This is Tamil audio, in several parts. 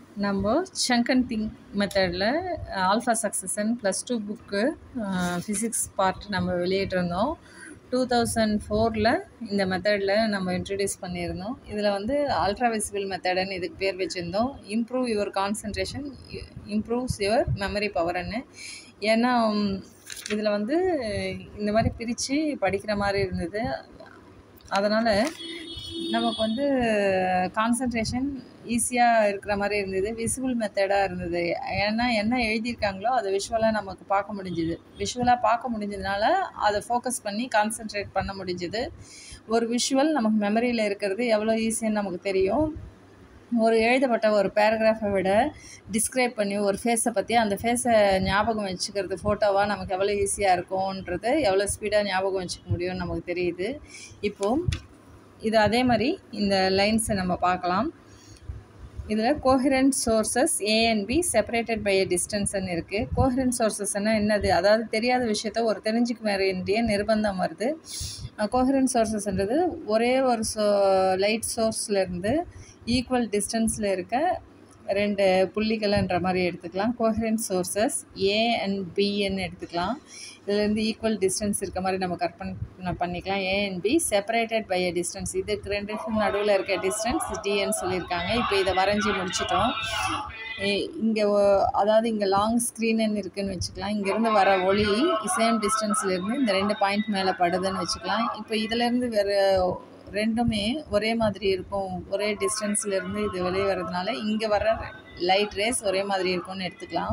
நம்ம சங்க் அண்ட் திங்க் மெத்தடில் ஆல்ஃபா சக்ஸசன் plus two book physics part நம்ம வெளியிட்டிருந்தோம் டூ தௌசண்ட் ஃபோரில் இந்த மெத்தடில் நம்ம இன்ட்ரடியூஸ் பண்ணியிருந்தோம் இதில் வந்து அல்ட்ரா விசிபிள் மெத்தடுன்னு இதுக்கு பேர் வச்சுருந்தோம் improve your concentration improves your memory பவர்னு ஏன்னா இதில் வந்து இந்த மாதிரி பிரித்து படிக்கிற மாதிரி இருந்தது அதனால் நமக்கு வந்து கான்சன்ட்ரேஷன் ஈஸியாக இருக்கிற மாதிரி இருந்தது விசிபிள் மெத்தடாக இருந்தது ஏன்னா என்ன எழுதியிருக்காங்களோ அதை விஷுவலாக நமக்கு பார்க்க முடிஞ்சுது விஷுவலாக பார்க்க முடிஞ்சதுனால அதை ஃபோக்கஸ் பண்ணி கான்சன்ட்ரேட் பண்ண முடிஞ்சுது ஒரு விஷுவல் நமக்கு மெமரியில் இருக்கிறது எவ்வளோ ஈஸின்னு நமக்கு தெரியும் ஒரு எழுதப்பட்ட ஒரு பேராகிராஃபை விட டிஸ்கிரைப் பண்ணி ஒரு ஃபேஸை பற்றி அந்த ஃபேஸை ஞாபகம் வச்சுக்கிறது ஃபோட்டோவாக நமக்கு எவ்வளோ ஈஸியாக இருக்கும்ன்றது எவ்வளோ ஸ்பீடாக ஞாபகம் வச்சுக்க முடியும்னு நமக்கு தெரியுது இப்போது இது அதே மாதிரி இந்த லைன்ஸை நம்ம பார்க்கலாம் இதில் coherent sources A and B separated by a டிஸ்டன்ஸ்ன்னு இருக்குது கோஹரண்ட் சோர்சஸ்னால் என்னது அதாவது தெரியாத விஷயத்த ஒரு தெரிஞ்சுக்க வேண்டிய நிர்பந்தம் வருது கோஹரண்ட் சோர்சஸ்ன்றது ஒரே ஒரு சோ லைட் சோர்ஸ்லேருந்து ஈக்குவல் டிஸ்டன்ஸில் இருக்க ரெண்டு புள்ளிகள்ன்ற மாதிரி எடுத்துக்கலாம் கோஹரண்ட் சோர்சஸ் ஏ அண்ட் பின்னு எடுத்துக்கலாம் இதுலேருந்து ஈக்குவல் டிஸ்டன்ஸ் இருக்க மாதிரி நம்ம கற்பனை பண்ணிக்கலாம் A and B separated by a distance இதுக்கு ரெண்டுக்கும் நடுவில் இருக்க டிஸ்டன்ஸ் டிஎன்னு சொல்லியிருக்காங்க இப்போ இதை வரைஞ்சி முடிச்சிட்டோம் இங்கே அதாவது இங்கே லாங் ஸ்க்ரீனுன்னு இருக்குதுன்னு வச்சுக்கலாம் இங்கேருந்து வர ஒளி சேம் டிஸ்டன்ஸ்லேருந்து இந்த ரெண்டு பாயிண்ட் மேலே படுதுன்னு வச்சுக்கலாம் இப்போ இதிலேருந்து வேறு ரெண்டுமே ஒரே மாதிரி இருக்கும் ஒரே டிஸ்டன்ஸ்லேருந்து இது வெளியே வர்றதுனால இங்கே வர லைட் ரேஸ் ஒரே மாதிரி இருக்கும்னு எடுத்துக்கலாம்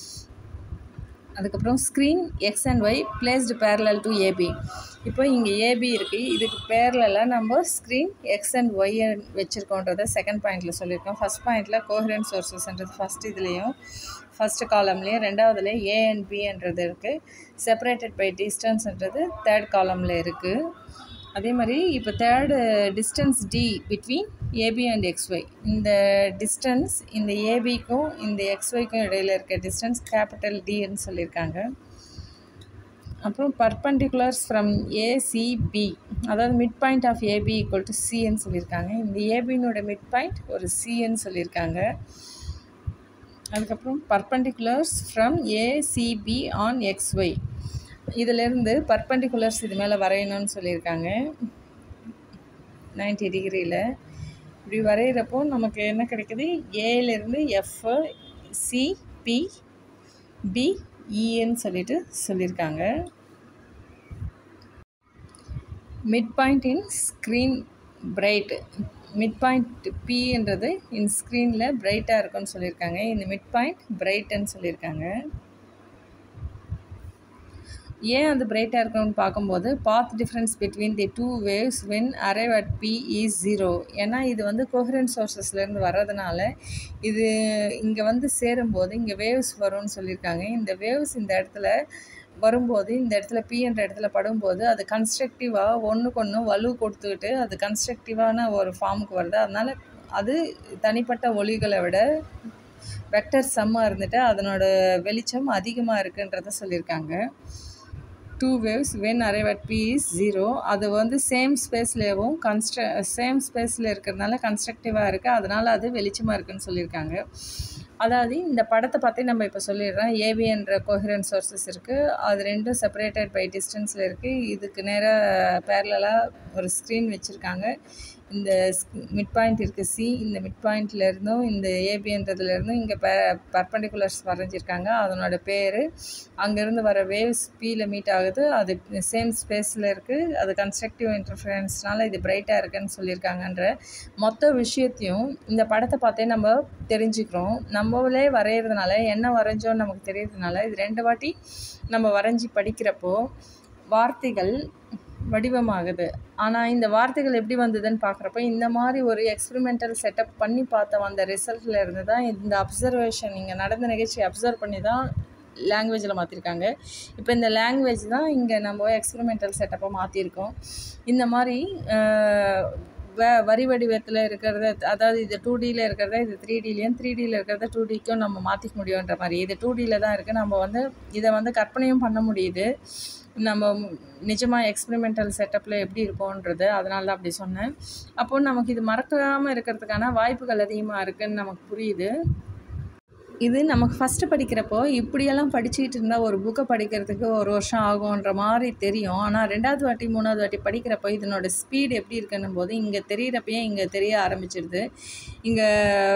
அதுக்கப்புறம் screen X and Y placed parallel to AB இப்போ இங்கே ஏபி இருக்குது இதுக்கு பேரலில் நம்ம ஸ்க்ரீன் எக்ஸ் அண்ட் ஒய் வச்சுருக்கோன்றத செகண்ட் பாயிண்டில் சொல்லியிருக்கோம் ஃபஸ்ட் பாயிண்டில் கோஹரண்ட் சோர்சஸ்ன்றது ஃபஸ்ட் இதுலேயும் ஃபஸ்ட்டு காலம்லேயும் ரெண்டாவதுல ஏ அண்ட் பின்றது இருக்குது செப்பரேட்டட் பை டிஸ்டன்ஸ்ன்றது தேர்ட் காலமில் இருக்குது அதே மாதிரி இப்போ third distance D between AB and XY இந்த டிஸ்டன்ஸ் இந்த ஏபிக்கும் இந்த எக்ஸ்ஒய்க்கும் இடையில் இருக்க டிஸ்டன்ஸ் கேபிட்டல் டின்னு சொல்லியிருக்காங்க அப்புறம் பர்பண்டிகுலர்ஸ் ஃப்ரம் ஏசிபி அதாவது midpoint of AB equal to சின்னு சொல்லியிருக்காங்க இந்த ஏபினோட மிட் பாயிண்ட் ஒரு சின்னு சொல்லியிருக்காங்க அதுக்கப்புறம் perpendiculars from ACB on XY இதிலேருந்து பர்பண்டிகுலர்ஸ் இது மேலே வரையணும்னு சொல்லியிருக்காங்க நைன்டி டிகிரியில் இப்படி வரைகிறப்போ நமக்கு என்ன கிடைக்குது ஏலேருந்து எஃப் சி பி டி இன்னு சொல்லிட்டு சொல்லியிருக்காங்க midpoint in screen bright midpoint பின்றது இன் ஸ்க்ரீனில் பிரைட்டாக இருக்குன்னு சொல்லியிருக்காங்க இந்த மிட் பாயிண்ட் பிரைட்டுன்னு சொல்லியிருக்காங்க ஏன் அது பிரைட்டாக இருக்குன்னு பார்க்கும்போது path difference between the two waves when arrive at P is zero ஏன்னா இது வந்து கோஹரண்ட் சோர்சஸ்லேருந்து வர்றதுனால இது இங்கே வந்து சேரும்போது இங்கே வேவ்ஸ் வரும்னு சொல்லியிருக்காங்க இந்த வேவ்ஸ் இந்த இடத்துல வரும்போது இந்த இடத்துல பின்ற இடத்துல படும்போது அது கன்ஸ்ட்ரக்டிவாக ஒன்றுக்கு ஒன்று வலு கொடுத்துக்கிட்டு அது கன்ஸ்ட்ரக்டிவான ஒரு ஃபார்முக்கு வருது அதனால் அது தனிப்பட்ட ஒளிகளை விட வெக்டர் சம்மாக இருந்துட்டு அதனோட வெளிச்சம் அதிகமாக இருக்குன்றத சொல்லியிருக்காங்க two waves when arrive at P is zero அது வந்து சேம் ஸ்பேஸ்லேயும் கன்ஸ்ட்ர சேம் ஸ்பேஸில் இருக்கிறதுனால கன்ஸ்ட்ரக்டிவாக இருக்குது அதனால் அது வெளிச்சமாக இருக்குதுன்னு சொல்லியிருக்காங்க அதாவது இந்த படத்தை பற்றி நம்ம இப்போ சொல்லிடுறோம் ஏபிஎன்ற கோஹரண்ட் சோர்சஸ் இருக்குது அது ரெண்டும் செப்பரேட்டட் பை டிஸ்டன்ஸில் இருக்குது இதுக்கு நேராக பேரலாக ஒரு ஸ்க்ரீன் வச்சுருக்காங்க இந்த மிட் பாயிண்ட் இருக்குது சி இந்த மிட் பாயிண்ட்லேருந்தும் இந்த ஏபின்றதுலேருந்தும் இங்கே ப பர்பண்டிகுலர்ஸ் வரைஞ்சிருக்காங்க அதனோட பேர் அங்கேருந்து வர வேவ்ஸ் பியில் மீட் ஆகுது அது சேம் ஸ்பேஸில் இருக்குது அது கன்ஸ்ட்ரக்டிவ் இன்டர்ஃபரன்ஸ்னால இது பிரைட்டாக இருக்குன்னு சொல்லியிருக்காங்கன்ற மொத்த விஷயத்தையும் இந்த படத்தை பார்த்தே நம்ம தெரிஞ்சுக்கிறோம் நம்மளே வரைகிறதுனால என்ன வரைஞ்சோன்னு நமக்கு தெரியறதுனால இது ரெண்டு வாட்டி நம்ம வரைஞ்சி படிக்கிறப்போ வார்த்தைகள் வடிவமாகுது ஆனால் இந்த வார்த்தைகள் எப்படி வந்ததுன்னு பார்க்குறப்ப இந்த மாதிரி ஒரு எக்ஸ்பெரிமெண்டல் செட்டப் பண்ணி பார்த்த வந்த ரிசல்ட்டில் இருந்து தான் இந்த அப்சர்வேஷன் இங்கே நடந்த நிகழ்ச்சி அப்சர்வ் பண்ணி தான் லாங்குவேஜில் மாற்றிருக்காங்க இப்போ இந்த லாங்குவேஜ் தான் இங்கே நம்ம எக்ஸ்பெரிமெண்டல் செட்டப்பை மாற்றிருக்கோம் இந்த மாதிரி வ வரி வடிவத்தில் இருக்கிறத அதாவது இது டூ டியில் இருக்கிறத இது த்ரீ டிலையும் த்ரீ டியில் இருக்கிறத டூ டிக்கும் நம்ம மாற்றிக்க முடியுன்ற மாதிரி இது டூ டியில் தான் இருக்குது நம்ம வந்து இதை வந்து கற்பனையும் பண்ண முடியுது நம்ம நிஜமாக எக்ஸ்பெரிமெண்டல் செட்டப்பில் எப்படி இருக்கோன்றது அதனால தான் அப்படி சொன்னேன் அப்போது நமக்கு இது மறக்காமல் இருக்கிறதுக்கான வாய்ப்புகள் அதிகமாக இருக்குதுன்னு நமக்கு புரியுது இது நமக்கு ஃபஸ்ட்டு படிக்கிறப்போ இப்படியெல்லாம் படிச்சுக்கிட்டு இருந்தால் ஒரு புக்கை படிக்கிறதுக்கு ஒரு வருஷம் ஆகுன்ற மாதிரி தெரியும் ஆனால் ரெண்டாவது வாட்டி மூணாவது வாட்டி படிக்கிறப்போ இதனோட ஸ்பீடு எப்படி இருக்குன்னும் போது இங்கே தெரியிறப்பயே இங்கே தெரிய ஆரம்பிச்சிடுது இங்கே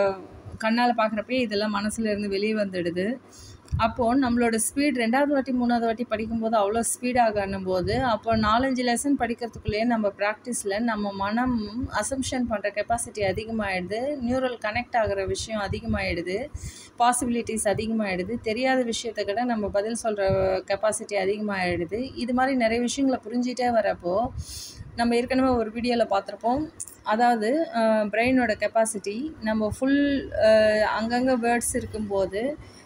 கண்ணால் பார்க்குறப்பயே இதெல்லாம் மனசுல இருந்து வெளியே வந்துடுது அப்போது நம்மளோட ஸ்பீட் ரெண்டாவது வாட்டி மூணாவது வாட்டி படிக்கும்போது அவ்வளோ ஸ்பீடாகணும் போது அப்போ நாலஞ்சு லெசன் படிக்கிறதுக்குள்ளேயே நம்ம ப்ராக்டிஸில் நம்ம மனம் அசம்ஷன் பண்ணுற கெப்பாசிட்டி அதிகமாகிடுது நியூரல் கனெக்ட் ஆகிற விஷயம் அதிகமாகிடுது பாசிபிலிட்டிஸ் அதிகமாகிடுது தெரியாத விஷயத்தை கூட நம்ம பதில் சொல்கிற கெப்பாசிட்டி அதிகமாகிடுது இது மாதிரி நிறைய விஷயங்களை புரிஞ்சிட்டே வரப்போ நம்ம ஏற்கனவே ஒரு வீடியோவில் பார்த்துருப்போம் அதாவது பிரெயினோட கெப்பாசிட்டி நம்ம ஃபுல் அங்கங்கே வேர்ட்ஸ் இருக்கும்போது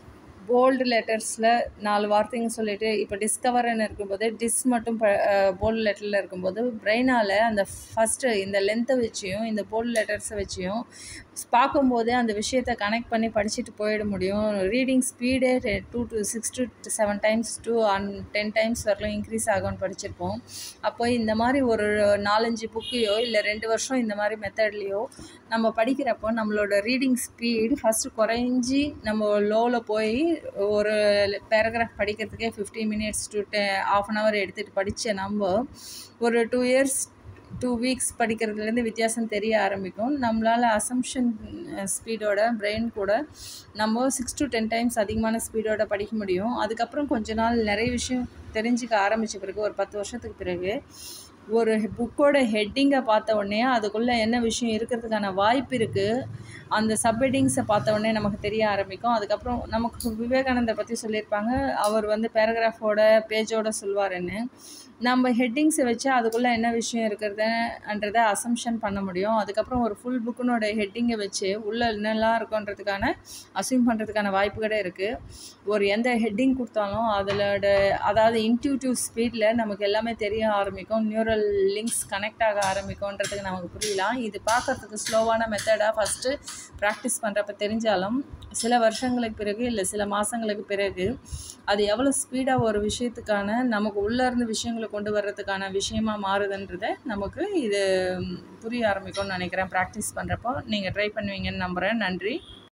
போல்டு லெட்டர்ஸில் நாலு வார்த்தைங்க சொல்லிட்டு இப்போ டிஸ்கவர்னு இருக்கும்போது டிஸ் மட்டும் ப போல்டு லெட்டரில் இருக்கும்போது பிரெயினால் அந்த ஃபஸ்ட்டு இந்த லென்த்தை வச்சியும் இந்த போல்டு லெட்டர்ஸை வச்சியும் பார்க்கும்போதே அந்த விஷயத்தை கனெக்ட் பண்ணி படிச்சுட்டு போயிட முடியும் ரீடிங் ஸ்பீடே two to six to seven times two and ten times வரலாம் இன்க்ரீஸ் ஆகும்னு படிச்சிருப்போம் அப்போ இந்த மாதிரி ஒரு நாலஞ்சு புக்கையோ இல்லை ரெண்டு வருஷம் இந்த மாதிரி மெத்தட்லேயோ நம்ம படிக்கிறப்போ நம்மளோட ரீடிங் ஸ்பீடு ஃபஸ்ட்டு குறைஞ்சி நம்ம லோவில் போய் ஒரு பேராகிராஃப் படிக்கிறதுக்கே ஃபிஃப்டி மினிட்ஸ் டு டெ ஆஃப் அன் ஹவர் எடுத்துகிட்டு படித்த நம்ம ஒரு டூ இயர்ஸ் டூ வீக்ஸ் படிக்கிறதுலேருந்து வித்தியாசம் தெரிய ஆரம்பிக்கும் நம்மளால் அசம்ஷன் ஸ்பீடோட பிரெயின் கூட நம்ம சிக்ஸ் டு டென் டைம்ஸ் அதிகமான ஸ்பீடோட படிக்க முடியும் அதுக்கப்புறம் கொஞ்ச நாள் நிறைய விஷயம் தெரிஞ்சுக்க ஆரம்பித்த பிறகு ஒரு பத்து வருஷத்துக்கு பிறகு ஒரு புக்கோட ஹெட்டிங்கை பார்த்த உடனே அதுக்குள்ளே என்ன விஷயம் இருக்கிறதுக்கான வாய்ப்பு இருக்குது அந்த சப்ஹெட்டிங்ஸை பார்த்த உடனே நமக்கு தெரிய ஆரம்பிக்கும் அதுக்கப்புறம் நமக்கு விவேகானந்தர் பற்றி சொல்லியிருப்பாங்க அவர் வந்து பேராகிராஃபோட பேஜோட சொல்வாருன்னு நம்ம ஹெட்டிங்ஸை வச்சு அதுக்குள்ளே என்ன விஷயம் இருக்கிறதுன்றதை அசம்ஷன் பண்ண முடியும் அதுக்கப்புறம் ஒரு ஃபுல் புக்கினோட ஹெட்டிங்கை வச்சு உள்ளே என்னெல்லாம் இருக்குன்றதுக்கான அசியூம் பண்ணுறதுக்கான வாய்ப்பு கூட இருக்குது ஒரு எந்த ஹெட்டிங் கொடுத்தாலும் அதிலோட அதாவது இன்ட்யூட்டிவ் ஸ்பீடில் நமக்கு எல்லாமே தெரிய ஆரம்பிக்கும் நியூரல் லிங்க்ஸ் கனெக்ட் ஆக ஆரம்பிக்கும்ன்றதுக்கு நமக்கு புரியலாம் இது பார்க்குறதுக்கு ஸ்லோவான மெத்தடாக ஃபஸ்ட்டு ப்ராக்டிஸ் பண்ணுறப்ப தெரிஞ்சாலும் சில வருஷங்களுக்கு பிறகு இல்லை சில மாதங்களுக்கு பிறகு அது எவ்வளோ ஸ்பீடாக ஒரு விஷயத்துக்கான நமக்கு உள்ளே இருந்து விஷயங்களை கொண்டு வர்றதுக்கான விஷயமா மாறுதுன்றதை நமக்கு இது புரிய ஆரம்பிக்கும்னு நினைக்கிறேன் ப்ராக்டிஸ் பண்ணுறப்போ நீங்கள் ட்ரை பண்ணுவீங்கன்னு நம்புகிறேன் நன்றி